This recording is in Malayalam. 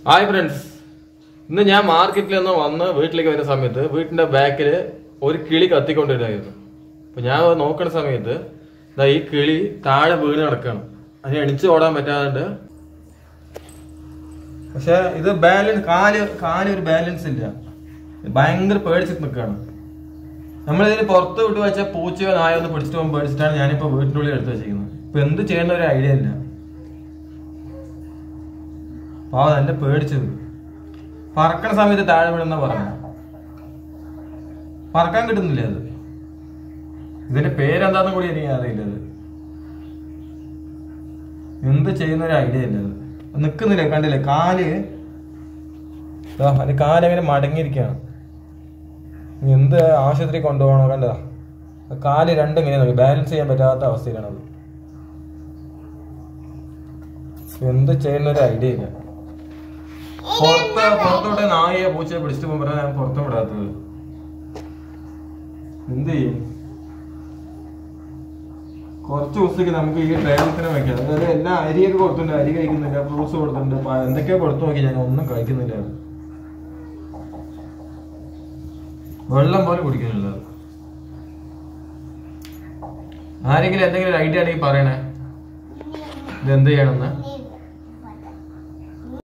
ഹായ് ഫ്രണ്ട്സ് ഇന്ന് ഞാൻ മാർക്കറ്റിൽ നിന്ന് വന്ന് വീട്ടിലേക്ക് വരുന്ന സമയത്ത് വീട്ടിന്റെ ബാക്കിൽ ഒരു കിളി കത്തിക്കൊണ്ടിരുന്നായിരുന്നു അപ്പൊ ഞാൻ അത് നോക്കുന്ന സമയത്ത് ദാ ഈ കിളി താഴെ വീണ് കിടക്കണം അതിന് എണിച്ച് ഓടാൻ പറ്റാതെ പക്ഷെ ഇത് ബാലൻസ് കാല് കാല് ഒരു ബാലൻസ് ഇല്ല ഭയങ്കര പേടിച്ചിട്ട് നിൽക്കുകയാണ് നമ്മളിതിന് പുറത്ത് വിട്ട് വെച്ചാൽ പൂച്ചയോ നായോ ഒന്ന് പിടിച്ചിട്ട് പോകുമ്പോൾ പേടിച്ചിട്ടാണ് ഞാനിപ്പോ വീട്ടിൻ്റെ ഉള്ളിൽ എടുത്ത് വെച്ചിരിക്കുന്നത് ഇപ്പൊ എന്ത് ചെയ്യുന്ന ഒരു ഐഡിയ ഇല്ല പാവം നല്ല പേടിച്ചത് പറക്കണ സമയത്ത് താഴെ വീണെന്നാ പറഞ്ഞു പറക്കാൻ കിട്ടുന്നില്ല അത് ഇതിന്റെ പേരെന്താന്ന് കൂടി എനിക്ക് അറിയില്ല അത് എന്ത് ചെയ്യുന്ന ഒരു ഐഡിയ ഇല്ല അത് നിക്കുന്നില്ല കണ്ടില്ലേ കാല് ദാ, അതിന്റെ കാല് എങ്ങനെ മടങ്ങിയിരിക്കുകയാണ് ഇനി എന്ത് ആശുപത്രി കൊണ്ടുപോകണോ കണ്ടതാ ആ കാല് രണ്ടും ഇങ്ങനെ നോക്കി ബാലൻസ് ചെയ്യാൻ പറ്റാത്ത അവസ്ഥയിലാണ് അത് എന്ത് ചെയ്യുന്ന ഒരു ഐഡിയ ഇല്ല പുറത്ത് പുറത്തോട്ട് നായയെ പൂച്ചയെ പിടിച്ചിട്ട് പോകുമ്പോ ഞാൻ പുറത്ത് വിടാത്തത് എന്ത് ചെയ്യും കുറച്ച് ദിവസത്തേക്ക് നമുക്ക് ഈ ട്രയൽസിനെ വെക്കാം അതായത് എല്ലാ അരിയൊക്കെ കൊടുത്തിട്ടുണ്ട് അരി കഴിക്കുന്നില്ല ഫ്രൂട്ട്സ് കൊടുത്തിട്ടുണ്ട് പ- എന്തൊക്കെയോ കൊടുത്തു നോക്കി ഞാൻ ഒന്നും കഴിക്കുന്നില്ല വെള്ളം പോലും കുടിക്കുന്നില്ല ആരെങ്കിലും എന്തെങ്കിലും ഒരു ഐഡിയ ആണെങ്കിൽ പറയണേ ഇത് എന്ത് ചെയ്യണമെന്ന്